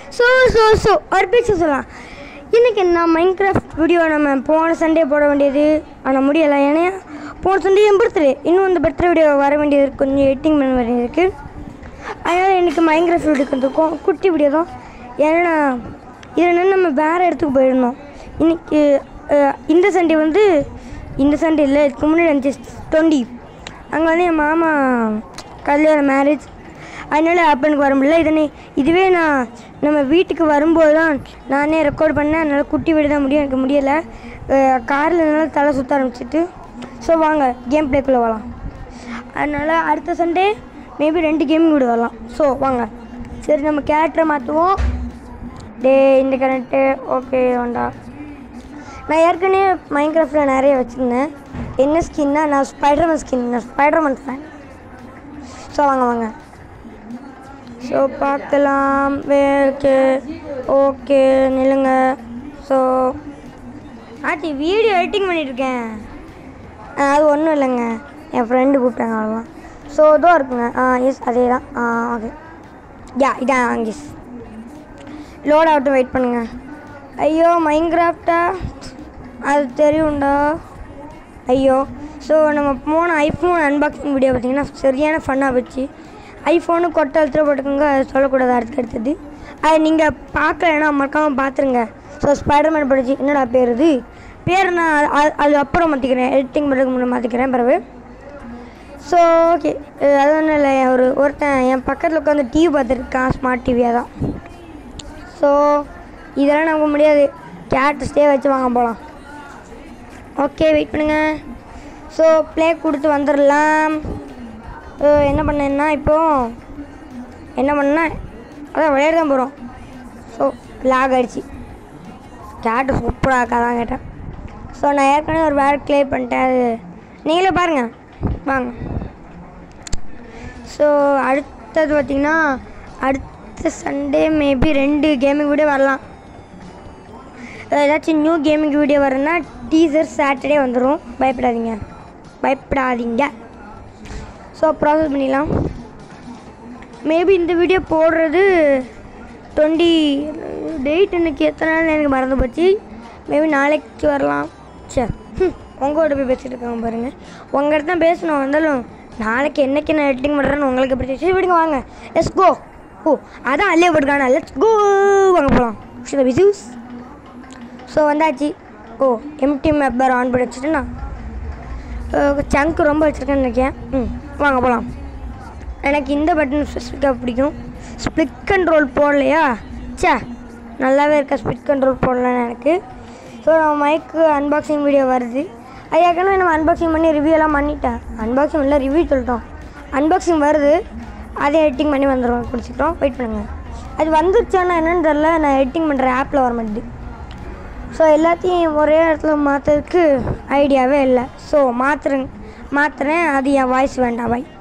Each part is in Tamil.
ஸோ ஸோ ஸோ ஒரு பேச்சு சொல்லலாம் இன்றைக்கி நான் மைன்கிராஃப்ட் வீடியோ நம்ம போன சண்டே போட வேண்டியது ஆனால் முடியலை ஏன்னா போன சண்டே என் பர்த்டே இன்னும் அந்த பர்த்டே வீடியோ வர வேண்டியது இருக்கு, கொஞ்சம் எடிட்டிங் பண்ண வேண்டியது இருக்குது அதனால் இன்றைக்கி மைன்கிராஃப்ட் வீடியோ வந்துருக்கோம் குட்டி வீடியோ தான் ஏன்னா இதில் நம்ம வேறு இடத்துக்கு போயிருந்தோம் இன்றைக்கி இந்த சண்டே வந்து இந்த சண்டே இல்லை இதுக்கு முன்னாடி இருந்துச்சு டுவெண்ட்டி அங்கே வந்து என் மாமா கல்யாணம் மேரேஜ் அதனால அப்பனுக்கு வர முடியல இதனை இதுவே நான் நம்ம வீட்டுக்கு வரும்போது தான் நானே ரெக்கார்ட் பண்ணேன் அதனால் குட்டி வீடு தான் முடியும் எனக்கு முடியலை காரில் என்னால் தலை சுற்ற ஆரம்பிச்சிட்டு ஸோ வாங்க கேம் பிளேக்குள்ளே வரலாம் அதனால் அடுத்த சண்டே மேபி ரெண்டு கேமிங் வீடு வரலாம் ஸோ வாங்க சரி நம்ம கேரக்டரை மாற்றுவோம் டே இந்த கரண்ட்டு ஓகே வேண்டா நான் ஏற்கனவே மைன்கிராஃப்டில் நிறைய வச்சுருந்தேன் என்ன ஸ்கின்னா நான் ஸ்பைடர்மேன் ஸ்கின் நான் ஸ்பைடர்மேன் ஃபேன் ஸோ வாங்க வாங்க ஸோ பார்க்கலாம் ஓகே ஓகே நில்லுங்க ஸோ ஆச்சி வீடியோ எடிட்டிங் பண்ணிகிட்ருக்கேன் அது ஒன்றும் இல்லைங்க என் ஃப்ரெண்டு கூப்பிட்டாங்க அவ்வளோதான் ஸோ இதோ இருக்குங்க ஆ எஸ் அதே தான் ஆ ஓகே யா இதான் எஸ் லோட் ஆகட்டும் வெயிட் பண்ணுங்க ஐயோ மைன்கிராஃப்டா அது தெரியும்டா ஐயோ ஸோ நம்ம போன ஐஃபோன் அன்பாக்சிங் வீடியோ பார்த்தீங்கன்னா சரியான ஃபன்னாக போச்சு ஐஃபோனு கொட்டை அழுத்த போட்டுக்கோங்க அது சொல்லக்கூடாது அடுத்து அடுத்தது அது நீங்கள் பார்க்கலன்னா மறக்காமல் பார்த்துருங்க ஸோ ஸ்பைடர்மேன் படிச்சு என்னடா பேர் இது பேர் நான் அது- அது- அது அப்புறம் மாற்றிக்கிறேன் எடிட்டிங் பண்ணுறதுக்கு முன்னே மாற்றிக்கிறேன் பிறகு ஸோ ஓகே அது ஒன்றும் இல்லை ஒரு ஒருத்தன் என் பக்கத்தில் உட்காந்து டிவி பார்த்துருக்கான் ஸ்மார்ட் டிவியாக தான் ஸோ இதெல்லாம் நமக்கு முடியாது கேட் ஸ்டே வச்சு வாங்க போகலாம் ஓகே வெயிட் பண்ணுங்க ஸோ ப்ளே கொடுத்து வந்துடலாம் ஸோ என்ன பண்ணேன்னா இப்போ என்ன பண்ணா அதான் விளையாட தான் போகிறோம் ஸோ லாக் ஆயிடுச்சு கேட்டு சூப்பராக இருக்காதான் கேட்டேன் ஸோ நான் ஏற்கனவே ஒரு வேறு கிளியர் பண்ணிட்டேன் அது நீங்களே பாருங்கள் வாங்க ஸோ அடுத்தது பார்த்திங்கன்னா அடுத்த சண்டே மேபி ரெண்டு கேமிங் வீடியோ வரலாம் ஏதாச்சும் நியூ கேமிங் வீடியோ வரேன்னா டீசர் சாட்டர்டே வந்துடும் பயப்படாதீங்க பயப்படாதீங்க ஸோ ப்ராசஸ் பண்ணிடலாம் மேபி இந்த வீடியோ போடுறது டுவெண்ட்டி டேட் எனக்கு எத்தனை நாள் எனக்கு மறந்து போச்சு மேபி நாளைக்கு வரலாம் சரி உங்களோட போய் பேசிட்டு இருக்காங்க பாருங்கள் உங்கள்கிட்ட தான் பேசணும் வந்தாலும் நாளைக்கு என்னைக்கு நான் எடிட்டிங் பண்ணுறேன்னு உங்களுக்கு எப்படி சரி விடுங்க வாங்க லெட்ஸ் கோ ஓ அதான் அல்லே போட்டுக்கானா லெட்ஸ் கோ வாங்க போகலாம் ஷித விசூஸ் ஸோ வந்தாச்சு ஓ எம்டி மேப் வேறு ஆன் பண்ணி வச்சுட்டேன்னா சங்க் ரொம்ப வச்சுருக்கேன்னு நினைக்கிறேன் ம் வாங்க போகலாம் எனக்கு இந்த பட்டன் ஸ்பெசிஃபிக்காக பிடிக்கும் ஸ்பிளிட் கண்ட்ரோல் போடலையா ச்சே நல்லாவே இருக்க ஸ்பிளிட் கண்ட்ரோல் போடலன்னு எனக்கு ஸோ நம்ம மைக்கு அன்பாக்சிங் வீடியோ வருது அது ஏற்கனவே நம்ம அன்பாக்சிங் பண்ணி ரிவ்யூ எல்லாம் பண்ணிட்டேன் அன்பாக்சிங் இல்லை ரிவ்யூ சொல்லிட்டோம் அன்பாக்சிங் வருது அதை எடிட்டிங் பண்ணி வந்துடும் பிடிச்சிக்கிறோம் வெயிட் பண்ணுங்கள் அது வந்துருச்சானா என்னன்னு தெரில நான் எடிட்டிங் பண்ணுற ஆப்பில் வர மாட்டேது ஸோ எல்லாத்தையும் ஒரே இடத்துல மாற்றுறதுக்கு ஐடியாவே இல்லை ஸோ மாற்றுறேன் மாற்றுறேன் அது என் வாய்ஸ் வேண்டாம் பாய்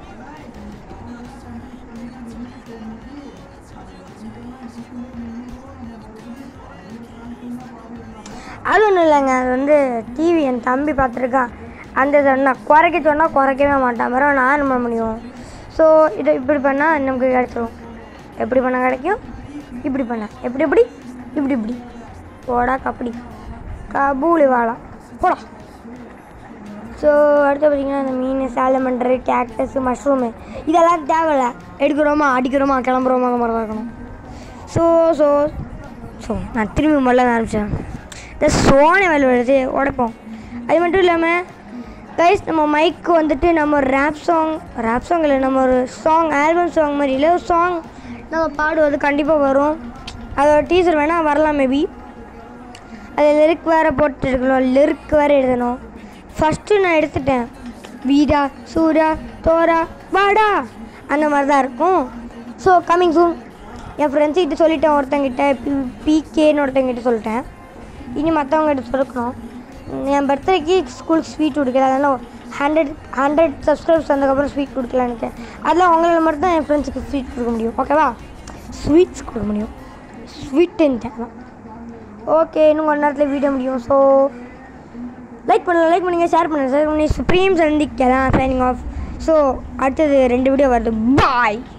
அது ஒன்றும் இல்லைங்க அது வந்து டிவி என் தம்பி பார்த்துருக்கான் அந்த சொன்னால் குறைக்க சொன்னால் குறைக்கவே மாட்டான் வேறு நான் என்ன பண்ண முடியும் ஸோ இதை இப்படி பண்ணால் நமக்கு கிடச்சிரும் எப்படி பண்ணால் கிடைக்கும் இப்படி பண்ண எப்படி எப்படி இப்படி இப்படி போடா கபடி கபூலி வாழா போடா ஸோ அடுத்து பார்த்தீங்கன்னா இந்த மீன் சாலமண்டரு கேக்டஸ் மஷ்ரூமு இதெல்லாம் தேவையில்ல எடுக்கிறோமா அடிக்கிறோமா கிளம்புறோமா மாதிரி தான் இருக்கணும் ஸோ ஸோ ஸோ நான் திரும்பி முதல்ல ஆரம்பித்தேன் இந்த சோனை வேலை வருது உடைப்போம் அது மட்டும் இல்லாமல் கைஸ் நம்ம மைக்கு வந்துட்டு நம்ம ஒரு ரேப் சாங் ரேப் சாங் இல்லை நம்ம ஒரு சாங் ஆல்பம் சாங் மாதிரி இல்லை ஒரு சாங் நம்ம பாடுவது கண்டிப்பாக வரும் அதோட டீச்சர் வேணால் வரலாம் மேபி அது லிரிக் வேறு போட்டுருக்கணும் லிரிக் வேறு எழுதணும் ஃபஸ்ட்டு நான் எடுத்துட்டேன் வீடா சூடா தோரா வாடா அந்த மாதிரி தான் இருக்கும் ஸோ கம்மிங் சூன் என் ஃப்ரெண்ட்ஸுக்கிட்ட சொல்லிட்டேன் ஒருத்தங்கிட்ட பி பிகேன்னு ஒருத்தங்கிட்ட சொல்லிட்டேன் இனி மற்றவங்ககிட்ட சொல்லணும் என் பர்த்டேக்கு ஸ்கூலுக்கு ஸ்வீட் கொடுக்கல அதனால் ஹண்ட்ரட் ஹண்ட்ரட் சப்ஸ்கிரைப்ஸ் வந்ததுக்கப்புறம் ஸ்வீட் கொடுக்கலான்னு இருக்கேன் அதெல்லாம் உங்களால் மட்டும் தான் என் ஃப்ரெண்ட்ஸுக்கு ஸ்வீட் கொடுக்க முடியும் ஓகேவா ஸ்வீட்ஸ் கொடுக்க முடியும் ஸ்வீட்டுன்ட்டேன் ஓகே இன்னும் கொஞ்ச நேரத்தில் வீடியோ முடியும் ஸோ லைக் பண்ணுங்க லைக் பண்ணுங்க ஷேர் பண்ணுங்க ஷேர் பண்ணி சுப்ரீம் சந்திக்கலாம் சைனிங் ஆஃப் ஸோ அடுத்தது ரெண்டு வீடியோ வருது பாய்